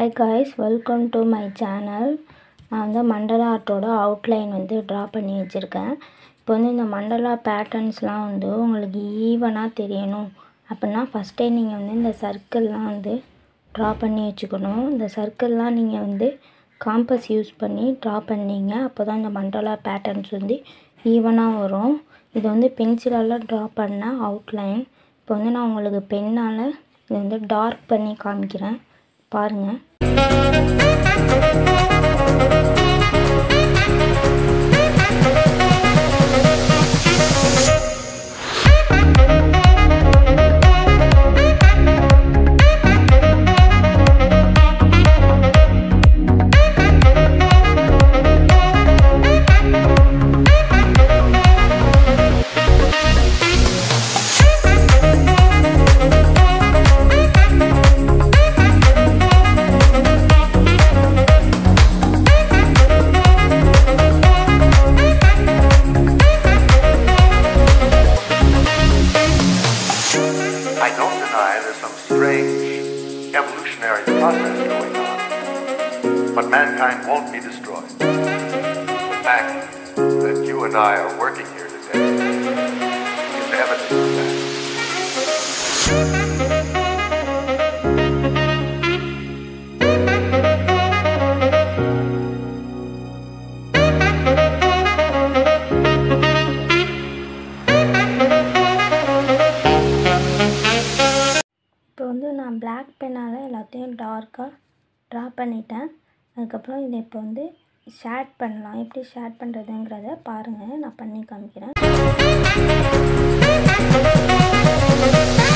Hi guys welcome to my channel நான் வந்து மண்டலா ஆர்ட்டோட outline வந்து ட்ரா பண்ணி வச்சுருக்கேன் இப்போ வந்து இந்த மண்டலா பேட்டர்ன்ஸ்லாம் வந்து உங்களுக்கு ஈவனாக தெரியணும் அப்படின்னா ஃபஸ்ட்டே நீங்கள் வந்து இந்த சர்க்கிள்லாம் வந்து ட்ரா பண்ணி வச்சுக்கணும் இந்த சர்க்கிள்லாம் நீங்கள் வந்து காம்பஸ் யூஸ் பண்ணி ட்ரா பண்ணீங்க அப்போ தான் இந்த மண்டலா பேட்டர்ன்ஸ் வந்து ஈவனாக வரும் இது வந்து பென்சிலால் ட்ரா பண்ண அவுட்லைன் இப்போ வந்து நான் உங்களுக்கு பென்னால் இதை வந்து டார்க் பண்ணி காமிக்கிறேன் பாருங்கள் I don't deny there's some strange evolutionary process going on, but mankind won't be destroyed. The fact that you and I are working here today is evidence of that. இப்போ வந்து நான் பிளாக் பென்னால் எல்லாத்தையும் டார்க்காக draw பண்ணிட்டேன் அதுக்கப்புறம் இதை இப்போ வந்து ஷேட் பண்ணலாம் எப்படி ஷேட் பண்ணுறதுங்கிறத பாருங்கள் நான் பண்ணி காமிக்கிறேன்